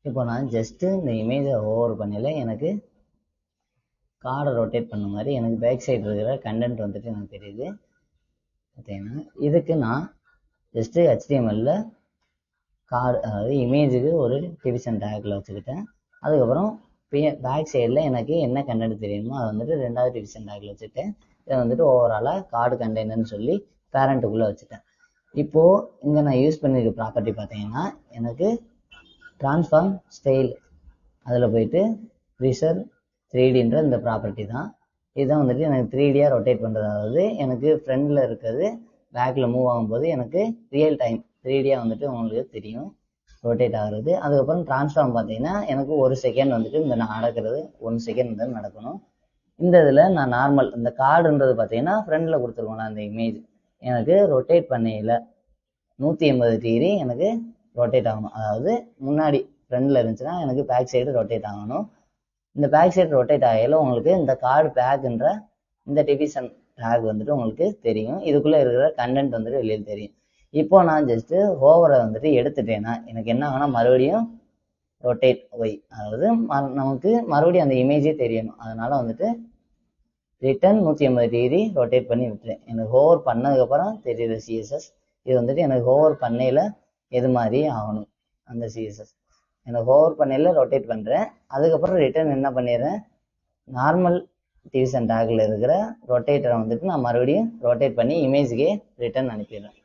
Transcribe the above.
இப்போ நான் ஜஸ்ட்டு இந்த இமேஜை ஓவர் பண்ணல எனக்கு கார்டை ரொட்டேட் பண்ண மாதிரி எனக்கு பேக் சைடு இருக்கிற கண்டென்ட் வந்துட்டு எனக்கு தெரியுது பார்த்தீங்கன்னா இதுக்கு நான் ஜஸ்ட்டு ஹெச்டிஎம்எல்ல கார்டு அதாவது இமேஜுக்கு ஒரு டிவிஷன் டேக்கில் வச்சுக்கிட்டேன் அதுக்கப்புறம் பேக் சைடில் எனக்கு என்ன கண்டென்ட் தெரியுமோ அதை வந்துட்டு ரெண்டாவது டிவிஷன் டேக்கில் வச்சுட்டேன் இதை வந்துட்டு ஓவராலாக கார்டு கண்டெய்னர்னு சொல்லி பேரண்ட்டுக்குள்ளே வச்சுட்டேன் இப்போது இங்கே நான் யூஸ் பண்ணியிருக்க ப்ராப்பர்ட்டி பார்த்தீங்கன்னா எனக்கு ட்ரான்ஸ்ஃபார்ம் ஸ்டைல் அதில் போயிட்டு ரிசர் த்ரீடின்ற இந்த ப்ராப்பர்ட்டி தான் இதுதான் வந்துட்டு எனக்கு த்ரீ டியாக ரொட்டேட் பண்ணுறது அதாவது எனக்கு ஃப்ரண்டில் இருக்கிறது பேக்கில் மூவ் ஆகும்போது எனக்கு ரியல் டைம் த்ரீ டியாக வந்துட்டு உங்களுக்கு தெரியும் ரொட்டேட் ஆகுறது அதுக்கப்புறம் ட்ரான்ஸ்ஃபார்ம் பார்த்தீங்கன்னா எனக்கு ஒரு செகண்ட் வந்துட்டு இந்த நடக்கிறது ஒன் செகண்ட் தான் நடக்கணும் இந்த இதில் நான் நார்மல் இந்த கார்டுன்றது பார்த்தீங்கன்னா ஃப்ரண்டில் கொடுத்துருக்கோம் நான் அந்த இமேஜ் எனக்கு ரொட்டேட் பண்ணையில் நூற்றி எண்பது டிகிரி எனக்கு ரொட்டேட் ஆகணும் அதாவது முன்னாடி ஃப்ரண்டில் இருந்துச்சுன்னா எனக்கு பேக் சைடு ரொட்டேட் ஆகணும் இந்த பேக் சைடு ரொட்டேட் ஆகையில உங்களுக்கு இந்த கார்டு பேக்குன்ற இந்த டிவிஷன் டேக் வந்துட்டு உங்களுக்கு தெரியும் இதுக்குள்ளே இருக்கிற கண்டென்ட் வந்துட்டு வெளியில் தெரியும் இப்போ நான் ஜஸ்ட்டு ஓவரை வந்துட்டு எடுத்துட்டேன்னா எனக்கு என்ன ஆகும்னா மறுபடியும் ரொட்டேட் ஒய் அதாவது ம- நமக்கு மறுபடியும் அந்த இமேஜே தெரியணும் அதனால வந்துட்டு ரிட்டர்ன் நூற்றி ஐம்பது டிகிரி ரொட்டேட் பண்ணி விட்டுறேன் எனக்கு ஹோவர் பண்ணதுக்கப்புறம் தெரியுது சிஎஸ்எஸ் இது வந்துட்டு எனக்கு ஹோவர் பண்ணையில் எது மாதிரி ஆகணும் அந்த சிஎஸ்எஸ் எனக்கு ஹோவர் பண்ணையில் ரொட்டேட் பண்ணுறேன் அதுக்கப்புறம் ரிட்டர்ன் என்ன பண்ணிடுறேன் நார்மல் டிவிஷன் டேக்கில் இருக்கிற ரொட்டேட்டரை வந்துட்டு நான் மறுபடியும் ரொட்டேட் பண்ணி இமேஜுக்கே ரிட்டர்ன் அனுப்பிடுறேன்